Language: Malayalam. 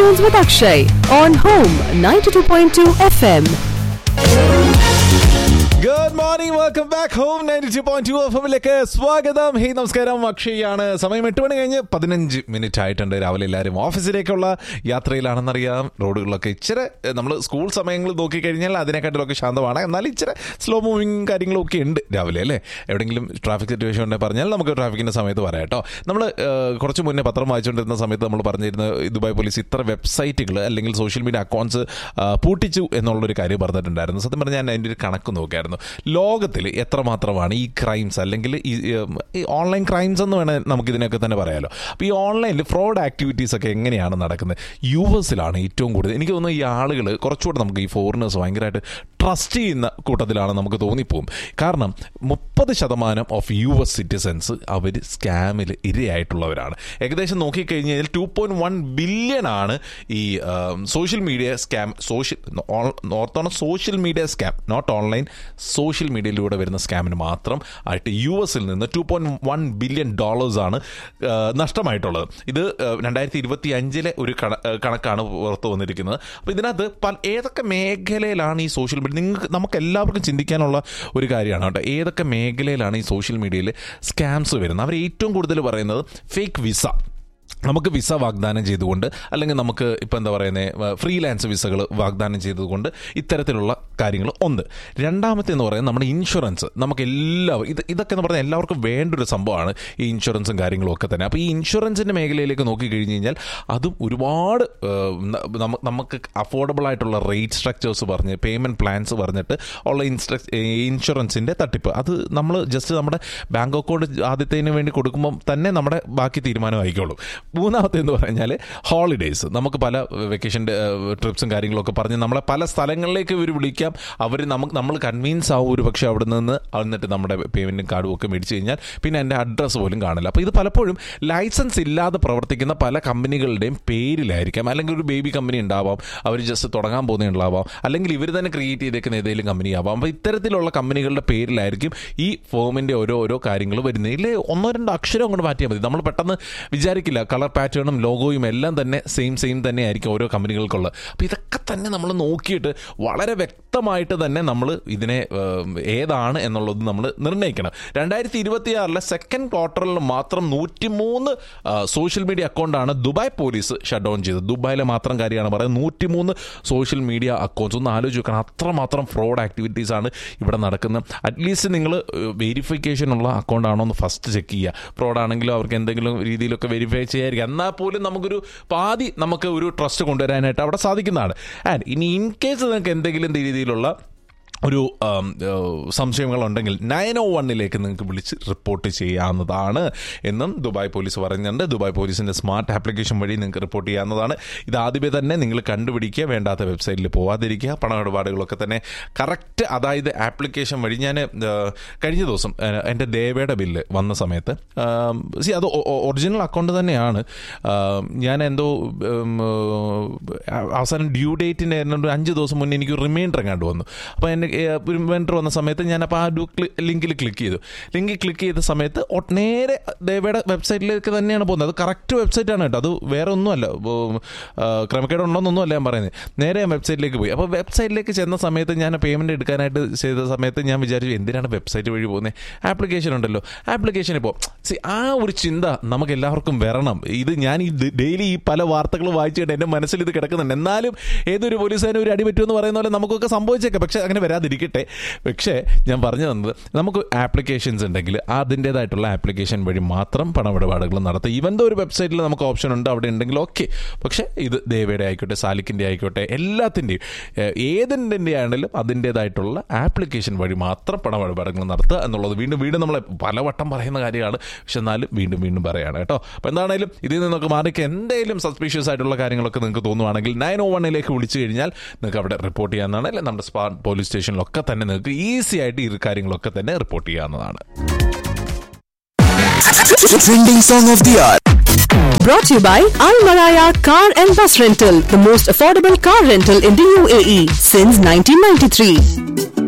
Afternoons with Akshay on Home 92.2 FM. Good morning welcome back home ninety two point two F എമ്മിലേക്ക് സ്വാഗതം ഹേ നമസ്കാരം അക്ഷയാണ് സമയം എട്ട് മണി കഴിഞ്ഞ് പതിനഞ്ച് മിനിറ്റ് ആയിട്ടുണ്ട് രാവിലെ എല്ലാവരും ഓഫീസിലേക്കുള്ള യാത്രയിലാണെന്നറിയാം റോഡുകളിലൊക്കെ ഇച്ചിരി നമ്മൾ സ്കൂൾ സമയങ്ങൾ നോക്കിക്കഴിഞ്ഞാൽ അതിനെക്കാട്ടിലൊക്കെ ശാന്തമാണ് എന്നാൽ ഇച്ചിരി സ്ലോ മൂവിങ് കാര്യങ്ങളൊക്കെ ഉണ്ട് രാവിലെ അല്ലേ എവിടെയെങ്കിലും ട്രാഫിക് സിറ്റുവേഷൻ ഉണ്ടെങ്കിൽ പറഞ്ഞാൽ നമുക്ക് ട്രാഫിക്കിന്റെ സമയത്ത് പറയാം കേട്ടോ നമ്മൾ കുറച്ച് മുന്നേ പത്രം വായിച്ചുകൊണ്ടിരുന്ന സമയത്ത് നമ്മൾ പറഞ്ഞിരുന്ന ദുബായ് പോലീസ് ഇത്ര വെബ്സൈറ്റുകൾ അല്ലെങ്കിൽ സോഷ്യൽ മീഡിയ അക്കൗണ്ട്സ് പൂട്ടിച്ചു എന്നുള്ളൊരു കാര്യം പറഞ്ഞിട്ടുണ്ടായിരുന്നു സത്യം പറഞ്ഞാൽ ഞാൻ അതിൻ്റെ ഒരു കണക്ക് നോക്കിയായിരുന്നു ലോകത്തിൽ എത്രമാത്രമാണ് ഈ ക്രൈംസ് അല്ലെങ്കിൽ ഈ ഉം, ഈ ഓൺലൈൻ ക്രൈംസ് എന്ന് വേണേൽ നമുക്ക് ഇതിനൊക്കെ തന്നെ പറയാമല്ലോ അപ്പോൾ ഈ ഓൺലൈനിൽ ഫ്രോഡ് ആക്ടിവിറ്റീസ് ഒക്കെ എങ്ങനെയാണ് നടക്കുന്നത് യു എസിലാണ് ഏറ്റവും കൂടുതൽ എനിക്ക് തോന്നുന്നു ഈ ആളുകൾ കുറച്ചുകൂടെ നമുക്ക് ഈ ഫോറിനേഴ്സ് ഭയങ്കരമായിട്ട് ട്രസ്റ്റ് ചെയ്യുന്ന കൂട്ടത്തിലാണ് നമുക്ക് തോന്നിപ്പോവും കാരണം മുപ്പത് ശതമാനം ഓഫ് യു എസ് സിറ്റിസൻസ് അവർ സ്കാമിൽ ഇരയായിട്ടുള്ളവരാണ് ഏകദേശം നോക്കിക്കഴിഞ്ഞാൽ ടു പോയിന്റ് വൺ ബില്യൺ ആണ് ഈ സോഷ്യൽ മീഡിയ സ്കാം സോഷ്യൽ ഓർത്തോണം social media scam not online സോഷ്യൽ മീഡിയയിലൂടെ വരുന്ന സ്കാമിന് മാത്രം ആയിട്ട് യു എസിൽ നിന്ന് two point one billion dollars ആണ് ആ, നഷ്ടമായിട്ടുള്ളത് ഇത് രണ്ടായിരത്തി ഇരുപത്തി അഞ്ചിലെ ഒരു കണ- ആ, കണക്കാണ് പുറത്ത് വന്നിരിക്കുന്നത് അപ്പോൾ ഇതിനകത്ത് പല ഏതൊക്കെ മേഖലയിലാണ് ഈ സോഷ്യൽ മീഡിയ നിങ്ങൾക്ക് നമുക്ക് എല്ലാവർക്കും ചിന്തിക്കാനുള്ള ഒരു കാര്യമാണ് കേട്ടോ ഏതൊക്കെ മേഖലയിലാണ് ഈ സോഷ്യൽ മീഡിയയിൽ സ്കാംസ് വരുന്നത് അവർ ഏറ്റവും കൂടുതൽ പറയുന്നത് ഫേക്ക് വിസ നമുക്ക് വിസ വാഗ്ദാനം ചെയ്തുകൊണ്ട് അല്ലെങ്കിൽ നമുക്ക് ഇപ്പം എന്താ പറയുന്നത് ഫ്രീലാൻസ് വിസകൾ വാഗ്ദാനം ചെയ്തുകൊണ്ട് ഇത്തരത്തിലുള്ള കാര്യങ്ങൾ ഒന്ന് രണ്ടാമത്തെ എന്ന് പറയുന്നത് നമ്മുടെ ഇൻഷുറൻസ് നമുക്ക് എല്ലാവരും ഇത് ഇതൊക്കെ എന്ന് പറഞ്ഞാൽ എല്ലാവർക്കും വേണ്ട ഒരു സംഭവമാണ് ഈ ഇൻഷുറൻസും കാര്യങ്ങളും ഒക്കെ തന്നെ അപ്പോൾ ഈ ഇൻഷുറൻസിൻ്റെ മേഖലയിലേക്ക് നോക്കി കഴിഞ്ഞ് കഴിഞ്ഞാൽ അതും ഒരുപാട് ഏഹ്, ന- നമ്മ- നമുക്ക് അഫോർഡബിൾ ആയിട്ടുള്ള റേറ്റ് സ്ട്രക്ചേഴ്സ് പറഞ്ഞ് പേയ്മെൻറ്റ് പ്ലാൻസ് പറഞ്ഞിട്ട് ഉള്ള ഇൻസ്ട്രക് ഇൻഷുറൻസിൻ്റെ തട്ടിപ്പ് അത് നമ്മൾ ജസ്റ്റ് നമ്മുടെ ബാങ്ക് അക്കൗണ്ട് ആദ്യത്തേന് വേണ്ടി കൊടുക്കുമ്പോൾ തന്നെ നമ്മുടെ ബാക്കി തീരുമാനം ആയിക്കോളും മൂന്നാമത്തെ എന്ന് പറഞ്ഞാൽ ഹോളിഡേയ്സ് നമുക്ക് പല വെക്കേഷൻ്റെ ട്രിപ്സും കാര്യങ്ങളൊക്കെ പറഞ്ഞ് നമ്മളെ പല സ്ഥലങ്ങളിലേക്ക് ഇവർ വിളിക്കാം അവർ നമുക്ക് നമ്മൾ കൺവീൻസ് ആവും ഒരു പക്ഷേ അവിടെ നിന്ന് എന്നിട്ട് നമ്മുടെ പേയ്മെൻറ്റും കാർഡും ഒക്കെ മേടിച്ച് കഴിഞ്ഞാൽ പിന്നെ എൻ്റെ അഡ്രസ്സ് പോലും കാണില്ല അപ്പോൾ ഇത് പലപ്പോഴും ലൈസൻസ് ഇല്ലാതെ പ്രവർത്തിക്കുന്ന പല കമ്പനികളുടെയും പേരിലായിരിക്കാം അല്ലെങ്കിൽ ഒരു ബേബി കമ്പനി ഉണ്ടാവാം അവർ ജസ്റ്റ് തുടങ്ങാൻ പോകുന്ന ഉണ്ടാവാം അല്ലെങ്കിൽ ഇവർ തന്നെ ക്രിയേറ്റ് ചെയ്തേക്കുന്ന ഏതെങ്കിലും കമ്പനി ആവാം അപ്പോൾ ഇത്തരത്തിലുള്ള കമ്പനികളുടെ പേരിലായിരിക്കും ഈ ഫോമിൻ്റെ ഓരോ ഓരോ കാര്യങ്ങൾ വരുന്നത് ഇതിൽ ഒന്നോ രണ്ടോ അക്ഷരം അങ്ങോട്ട് മാറ്റിയാൽ മതി നമ്മൾ പെട്ടെന്ന് വിചാരിക്കില്ല കളർ പാറ്റേണും ലോഗോയും എല്ലാം തന്നെ സെയിം സെയിം തന്നെ ആയിരിക്കും ഓരോ കമ്പനികൾക്കുള്ളത് അപ്പോൾ ഇതൊക്കെ തന്നെ നമ്മൾ നോക്കിയിട്ട് വളരെ വ്യക്തമായിട്ട് തന്നെ നമ്മൾ ഇതിനെ ഏം, ഏതാണ് എന്നുള്ളത് നമ്മൾ നിർണ്ണയിക്കണം രണ്ടായിരത്തി ഇരുപത്തിയാറിലെ സെക്കൻഡ് ക്വാർട്ടറിൽ മാത്രം നൂറ്റിമൂന്ന് സോഷ്യൽ മീഡിയ അക്കൗണ്ടാണ് ദുബായ് പോലീസ് ഷട്ട് ഡൗൺ ചെയ്തത് ദുബായിലെ മാത്രം കാര്യമാണ് പറയുന്നത് നൂറ്റിമൂന്ന് സോഷ്യൽ മീഡിയ അക്കൗണ്ട്സ് ഒന്ന് ആലോചിച്ച് നോക്കണം അത്രമാത്രം ഫ്രോഡ് ആക്ടിവിറ്റീസ് ആണ് ഇവിടെ നടക്കുന്നത് അറ്റ്ലീസ്റ്റ് നിങ്ങൾ വെരിഫിക്കേഷൻ ഉള്ള അക്കൗണ്ട് ആണോ എന്ന് ഫസ്റ്റ് ചെക്ക് ചെയ്യുക ഫ്രോഡ് ആണെങ്കിലും അവർക്ക് എന്തെങ്കിലും രീതിയിലൊക്കെ വെരിഫൈ ചെയ്യായിരിക്കും എന്നാൽ പോലും നമുക്കൊരു പാതി നമുക്ക് ഒരു ട്രസ്റ്റ് കൊണ്ടുവരാനായിട്ട് അവിടെ സാധിക്കുന്നതാണ് ആൻഡ് ഇനി ഇൻ കേസ് നിങ്ങൾക്ക് എന്തെങ്കിലും രീതിയിലുള്ള ഒരു ആം, ഏഹ്, സംശയങ്ങളുണ്ടെങ്കിൽ നയൻ ഓ വണ്ണിലേക്ക് നിങ്ങൾക്ക് വിളിച്ച് റിപ്പോർട്ട് ചെയ്യാവുന്നതാണ് എന്നും ദുബായ് പോലീസ് പറയുന്നുണ്ട് ദുബായ് പോലീസിൻ്റെ സ്മാർട്ട് ആപ്ലിക്കേഷൻ വഴി നിങ്ങൾക്ക് റിപ്പോർട്ട് ചെയ്യാവുന്നതാണ് ഇത് ആദ്യമേ തന്നെ നിങ്ങൾ കണ്ടുപിടിക്കുക വേണ്ടാത്ത വെബ്സൈറ്റിൽ പോവാതിരിക്കുക പണമിടപാടുകളൊക്കെ തന്നെ കറക്റ്റ് അതായത് ആപ്ലിക്കേഷൻ വഴി ഞാൻ ഏഹ്, കഴിഞ്ഞ ദിവസം ഏഹ്, എൻ്റെ ദേവയുടെ ബില്ല് വന്ന സമയത്ത് സി അത് ഒറിജിനൽ അക്കൗണ്ട് തന്നെയാണ് ആം, ഞാൻ എന്തോ ഉം, ഏഹ്, അവസാനം ഡ്യൂ ഡേറ്റിൻ്റെ ഒരു അഞ്ച് ദിവസം മുന്നേ എനിക്ക് റിമൈൻഡർ എങ്ങാണ്ട് വന്നു അപ്പോൾ എൻ്റെ ഒരു റിമൈൻഡർ വന്ന സമയത്ത് ഞാൻ അപ്പോൾ ആ ഡു ലിങ്കിൽ ക്ലിക്ക് ചെയ്തു ലിങ്കിൽ ക്ലിക്ക് ചെയ്ത സമയത്ത് ഒ- നേരെ ദേവയുടെ വെബ്സൈറ്റിലേക്ക് തന്നെയാണ് പോകുന്നത് അത് കറക്റ്റ് വെബ്സൈറ്റ് ആണ് കേട്ടോ അത് വേറെ ഒന്നുമല്ല ഉം, ആ, ക്രമക്കേട് ഉണ്ടോന്നൊന്നും അല്ല ഞാൻ പറയുന്നത് നേരെ ഞാൻ വെബ്സൈറ്റിലേക്ക് പോയി അപ്പോൾ വെബ്സൈറ്റിലേക്ക് ചെന്ന സമയത്ത് ഞാൻ പേയ്മെൻറ്റ് എടുക്കാനായിട്ട് ചെയ്ത സമയത്ത് ഞാൻ വിചാരിച്ചു എന്തിനാണ് വെബ്സൈറ്റ് വഴി പോകുന്നത് ആപ്ലിക്കേഷൻ ഉണ്ടല്ലോ ആപ്ലിക്കേഷൻ ഇപ്പോൾ സി ആ ഒരു ചിന്ത നമുക്ക് എല്ലാവർക്കും വരണം ഇത് ഞാൻ ഈ ഡെയിലി ഈ പല വാർത്തകൾ വായിച്ചിട്ട് എൻ്റെ മനസ്സിൽ ഇത് കിടക്കുന്നുണ്ട് എന്നാലും ഏതൊരു പോലീസുകാരനും ഒരു അടി പറ്റുമെന്ന് പറയുന്ന പോലെ നമുക്കൊക്കെ സംഭവിച്ചേക്കാം പക്ഷെ അങ്ങനെ വരാതിരിക്കട്ടെ പക്ഷേ ഞാൻ പറഞ്ഞു തന്നത് നമുക്ക് ആപ്ലിക്കേഷൻസ് ഉണ്ടെങ്കിൽ അതിൻ്റേതായിട്ടുള്ള ആപ്ലിക്കേഷൻ വഴി മാത്രം പണമിടപാടുകൾ നടത്തുക ഇവൻ്റെ ഒരു വെബ്സൈറ്റിൽ നമുക്ക് ഓപ്ഷൻ ഉണ്ട് അവിടെ ഉണ്ടെങ്കിൽ ഓക്കെ പക്ഷേ ഇത് ദേവയുടെ ആയിക്കോട്ടെ സാലിക്കിൻ്റെ ആയിക്കോട്ടെ എല്ലാത്തിൻ്റെയും ഏതിൻ്റെ ആണെങ്കിലും അതിൻ്റേതായിട്ടുള്ള ആപ്ലിക്കേഷൻ വഴി മാത്രം പണമിടപാടുകൾ നടത്തുക എന്നുള്ളത് വീണ്ടും വീണ്ടും നമ്മളെ പലവട്ടം പറയുന്ന കാര്യമാണ് പക്ഷെ എന്നാലും വീണ്ടും വീണ്ടും പറയുകയാണ് കേട്ടോ അപ്പോൾ എന്താണെങ്കിലും ഇതിൽ നിന്നൊക്കെ മാറിക്ക് എന്തെങ്കിലും സസ്പീഷ്യസ് ആയിട്ടുള്ള കാര്യങ്ങളൊക്കെ നിങ്ങൾക്ക് തോന്നുവാണെങ്കിൽ നയൻ ഓ വണ്ണിലേക്ക് വിളിച്ചു കഴിഞ്ഞാൽ നിങ്ങൾക്ക് അവിടെ റിപ്പോർട്ട് ചെയ്യാവുന്നതാണ് അല്ലെങ്കിൽ നമ്മുടെ സ്പാട്ട് പോലീസ് സ്റ്റേഷനിലൊക്കെ തന്നെ നിങ്ങൾക്ക് ഈസി ആയിട്ട് ഈ കാര്യങ്ങളൊക്കെ തന്നെ റിപ്പോർട്ട് ചെയ്യാവുന്നതാണ് Trending song of the hour. Brought to you by Al Maraya Car and Bus Rental, the most affordable car rental in the UAE since 1993.